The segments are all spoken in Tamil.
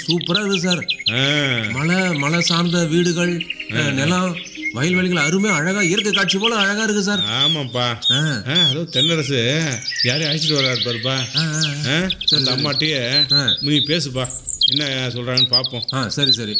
சூப்பரா இருக்கு சார் ஆ, மலை மலை சார்ந்த வீடுகள் அஹ், நிலம் வயல்வெளிகள் அருமையா அழகா இயற்கை காட்சி போல அழகா இருக்கு சார் ஆமாப்பா ஆ, ஆ அதோ தென்னரசு யாரையும் அழைச்சிட்டு வர்றாரு பாருப்பா ஆ, ஆ, ஆ, அந்த அம்மாட்டியே ஆ. நீ பேசுப்பா என்ன சொல்றாங்கன்னு பார்ப்போம் ஆ சரி சரி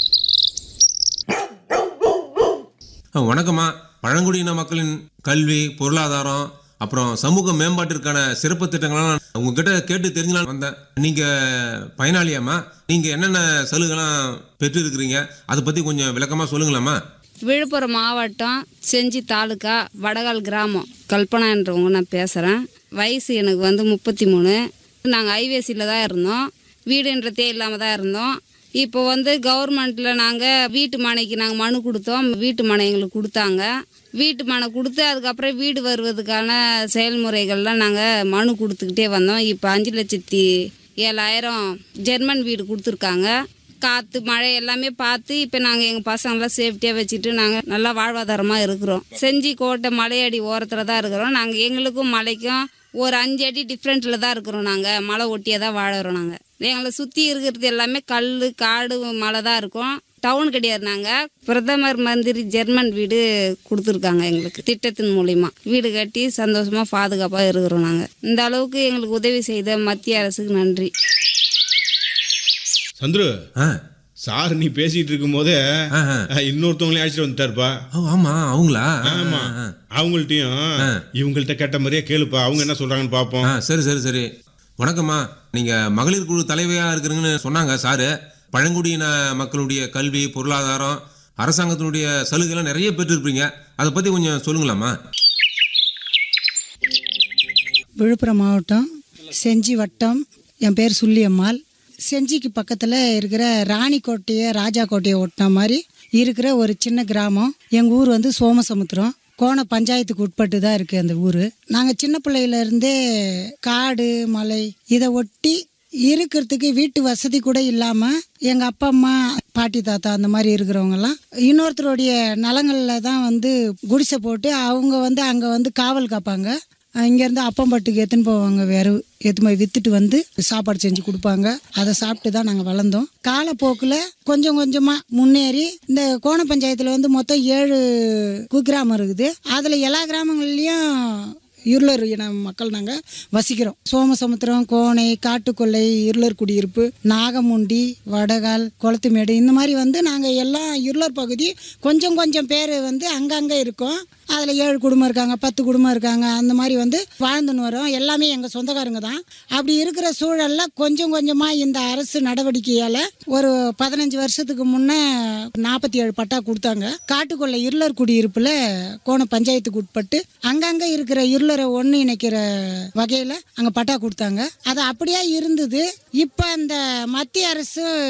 ஆ, வணக்கம்மா பழங்குடியின மக்களின் கல்வி பொருளாதாரம் அப்புறம் சமூக மேம்பாட்டிற்கான சிறப்பு திட்டங்கள்லாம் உங்ககிட்ட கேட்டு தெரிஞ்சலாம் வந்தேன் நீங்க பயனாளியாம்மா நீங்க என்னென்ன சலுகைலாம் பெற்றிருக்கிறீங்க அதை பத்தி கொஞ்சம் விளக்கமா சொல்லுங்களாம்மா விழுப்புரம் மாவட்டம் செஞ்சி தாலுக்கா வடகால் கிராமம் கல்பனான்றவங்க நான் பேசுகிறேன் வயசு எனக்கு வந்து முப்பத்தி மூணு நாங்கள் ஐவேசியில் தான் இருந்தோம் வீடுன்றதே இல்லாமல் தான் இருந்தோம் இப்போ வந்து கவர்மெண்ட்டில் நாங்கள் வீட்டு மனைக்கு நாங்கள் மனு கொடுத்தோம் வீட்டு மனை எங்களுக்கு கொடுத்தாங்க வீட்டு மனை கொடுத்து அதுக்கப்புறம் வீடு வருவதுக்கான செயல்முறைகள்லாம் நாங்கள் மனு கொடுத்துக்கிட்டே வந்தோம் இப்போ அஞ்சு லட்சத்தி ஏழாயிரம் ஜெர்மன் வீடு கொடுத்துருக்காங்க காற்று மழை எல்லாமே பார்த்து இப்போ நாங்கள் எங்கள் பசங்களாம் சேஃப்டியாக வச்சுட்டு நாங்கள் நல்லா வாழ்வாதாரமாக இருக்கிறோம் செஞ்சி கோட்டை மலையடி ஓரத்தில் தான் இருக்கிறோம் நாங்கள் எங்களுக்கும் மலைக்கும் ஒரு அஞ்சு அடி டிஃப்ரெண்ட்டில் தான் இருக்கிறோம் நாங்கள் மலை ஒட்டியே தான் வாழறோம் நாங்கள் எங்களை சுற்றி இருக்கிறது எல்லாமே கல் காடு மலை தான் இருக்கும் டவுன் கிடையாது நாங்கள் பிரதமர் மந்திரி ஜெர்மன் வீடு கொடுத்துருக்காங்க எங்களுக்கு திட்டத்தின் மூலிமா வீடு கட்டி சந்தோஷமாக பாதுகாப்பாக இருக்கிறோம் நாங்கள் இந்த அளவுக்கு எங்களுக்கு உதவி செய்த மத்திய அரசுக்கு நன்றி சந்துரு ஆ சார் நீ பேசிட்டு இருக்கும் போதே ஆ, ஆ. இன்னொருத்தவங்களையும் அழைச்சிட்டு வந்துட்டாருப்பா ஓ, ஆமா அவங்களா ஆ, ஆமா ஆ, அவங்கள்ட்டையும் இவங்கள்ட்ட கேட்ட மாதிரியே கேளுப்பா அவங்க என்ன சொல்றாங்கன்னு பார்ப்போம் ஆ சரி சரி சரி வணக்கம்மா நீங்க மகளிர் குழு தலைவியா இருக்கிறீங்கன்னு சொன்னாங்க சாரு பழங்குடியின மக்களுடைய கல்வி பொருளாதாரம் அரசாங்கத்தினுடைய சலுகைலாம் நிறைய பெற்றிருப்பீங்க அதை பத்தி கொஞ்சம் சொல்லுங்களாம்மா விழுப்புரம் மாவட்டம் செஞ்சி வட்டம் என் பேர் சுள்ளியம்மாள் செஞ்சிக்கு பக்கத்தில் இருக்கிற ராணிக்கோட்டையை ராஜா கோட்டையை ஒட்டின மாதிரி இருக்கிற ஒரு சின்ன கிராமம் எங்கள் ஊர் வந்து சோமசமுத்திரம் கோண பஞ்சாயத்துக்கு உட்பட்டு தான் இருக்குது அந்த ஊர் நாங்கள் சின்ன பிள்ளையில இருந்தே காடு மலை இதை ஒட்டி இருக்கிறதுக்கு வீட்டு வசதி கூட இல்லாமல் எங்கள் அப்பா அம்மா பாட்டி தாத்தா அந்த மாதிரி இருக்கிறவங்கலாம் இன்னொருத்தருடைய நலங்களில் தான் வந்து குடிசை போட்டு அவங்க வந்து அங்கே வந்து காவல் காப்பாங்க இங்கேருந்து அப்பம்பட்டுக்கு எடுத்துன்னு போவாங்க வேற எடுத்து போய் விற்றுட்டு வந்து சாப்பாடு செஞ்சு கொடுப்பாங்க அதை சாப்பிட்டு தான் நாங்கள் வளர்ந்தோம் காலப்போக்கில் கொஞ்சம் கொஞ்சமாக முன்னேறி இந்த கோண பஞ்சாயத்தில் வந்து மொத்தம் ஏழு குக்கிராமம் இருக்குது அதில் எல்லா கிராமங்கள்லேயும் இருளர் இன மக்கள் நாங்கள் வசிக்கிறோம் சோமசமுத்திரம் கோணை காட்டுக்கொல்லை இருளர் குடியிருப்பு நாகமுண்டி வடகால் குளத்துமேடு இந்த மாதிரி வந்து நாங்கள் எல்லாம் இருளர் பகுதி கொஞ்சம் கொஞ்சம் பேர் வந்து அங்கங்கே இருக்கோம் அதில் ஏழு குடும்பம் இருக்காங்க பத்து குடும்பம் இருக்காங்க அந்த மாதிரி வந்து வாழ்ந்துன்னு வரோம் எல்லாமே எங்கள் சொந்தக்காரங்க தான் அப்படி இருக்கிற சூழலில் கொஞ்சம் கொஞ்சமாக இந்த அரசு நடவடிக்கையால் ஒரு பதினஞ்சு வருஷத்துக்கு முன்னே நாற்பத்தி ஏழு பட்டா கொடுத்தாங்க காட்டுக்கொள்ளை இருளர் குடியிருப்பில் கோண பஞ்சாயத்துக்கு உட்பட்டு அங்கங்கே இருக்கிற இருளரை ஒன்று இணைக்கிற வகையில் அங்கே பட்டா கொடுத்தாங்க அது அப்படியே இருந்தது இப்போ அந்த மத்திய அரசும்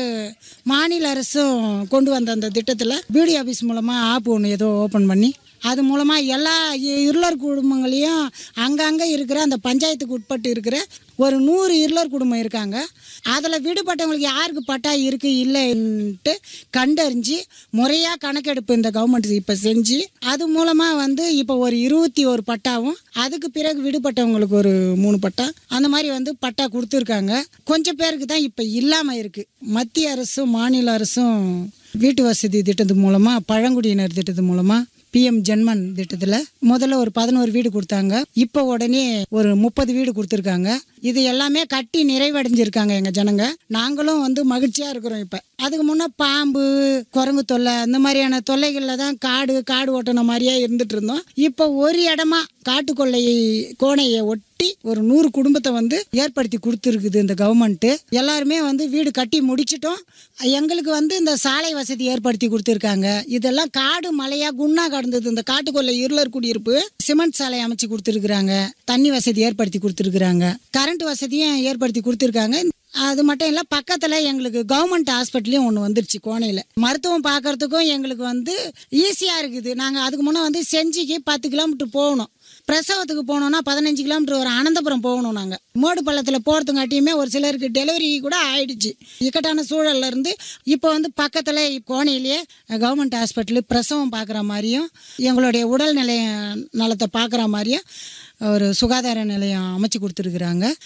மாநில அரசும் கொண்டு வந்த அந்த திட்டத்தில் பிடி ஆஃபீஸ் மூலமாக ஆப் ஒன்று ஏதோ ஓப்பன் பண்ணி அது மூலமாக எல்லா இ- இருளர் குடும்பங்களையும் அங்கங்கே இருக்கிற அந்த பஞ்சாயத்துக்கு உட்பட்டு இருக்கிற ஒரு நூறு இருளர் குடும்பம் இருக்காங்க அதில் விடுபட்டவங்களுக்கு யாருக்கு பட்டா இருக்குது இல்லைன்ட்டு கண்டறிஞ்சு முறையாக கணக்கெடுப்பு இந்த கவர்மெண்ட் இப்போ செஞ்சு அது மூலமாக வந்து இப்போ ஒரு இருபத்தி ஒரு பட்டாவும் அதுக்கு பிறகு விடுபட்டவங்களுக்கு ஒரு மூணு பட்டா அந்த மாதிரி வந்து பட்டா கொடுத்துருக்காங்க கொஞ்சம் பேருக்கு தான் இப்போ இல்லாமல் இருக்குது மத்திய அரசும் மாநில அரசும் வீட்டு வசதி திட்டத்து மூலமாக பழங்குடியினர் திட்டத்து மூலமாக பிஎம் ஜென்மன் திட்டத்தில் முதல்ல ஒரு பதினோரு வீடு கொடுத்தாங்க இப்போ உடனே ஒரு முப்பது வீடு கொடுத்துருக்காங்க இது எல்லாமே கட்டி நிறைவடைஞ்சிருக்காங்க எங்கள் ஜனங்க நாங்களும் வந்து மகிழ்ச்சியாக இருக்கிறோம் இப்போ அதுக்கு முன்னே பாம்பு குரங்கு தொல்லை அந்த மாதிரியான தொல்லைகளில் தான் காடு காடு ஓட்டின மாதிரியே இருந்துட்டு இருந்தோம் இப்போ ஒரு இடமா காட்டுக்கொள்ளை கோணையை ஒட்டி ஒரு நூறு குடும்பத்தை வந்து ஏற்படுத்தி கொடுத்துருக்குது இந்த கவர்மெண்ட்டு எல்லாருமே வந்து வீடு கட்டி முடிச்சிட்டோம் எங்களுக்கு வந்து இந்த சாலை வசதி ஏற்படுத்தி கொடுத்துருக்காங்க இதெல்லாம் காடு மலையா குன்னா கடந்தது இந்த காட்டுக்கொள்ளை இருளர் குடியிருப்பு சிமெண்ட் சாலை அமைச்சு கொடுத்துருக்குறாங்க தண்ணி வசதி ஏற்படுத்தி கொடுத்துருக்குறாங்க கரண்ட் வசதியும் ஏற்படுத்தி கொடுத்துருக்காங்க அது மட்டும் இல்லை பக்கத்தில் எங்களுக்கு கவர்மெண்ட் ஹாஸ்பிட்டலையும் ஒன்று வந்துருச்சு கோணையில் மருத்துவம் பார்க்கறதுக்கும் எங்களுக்கு வந்து ஈஸியாக இருக்குது நாங்கள் அதுக்கு முன்னே வந்து செஞ்சிக்கு பத்து கிலோமீட்டர் போகணும் பிரசவத்துக்கு போகணுன்னா பதினஞ்சு கிலோமீட்டர் ஒரு அனந்தபுரம் போகணும் நாங்கள் மேடு பள்ளத்தில் போகிறதுங்காட்டியுமே ஒரு சிலருக்கு டெலிவரி கூட ஆயிடுச்சு இக்கட்டான சூழல்ல இருந்து இப்போ வந்து பக்கத்தில் கோணையிலேயே கவர்மெண்ட் ஹாஸ்பிட்டலு பிரசவம் பார்க்குற மாதிரியும் எங்களுடைய உடல்நிலை நலத்தை பார்க்குற மாதிரியும் ஒரு சுகாதார நிலையம் அமைச்சு கொடுத்துருக்குறாங்க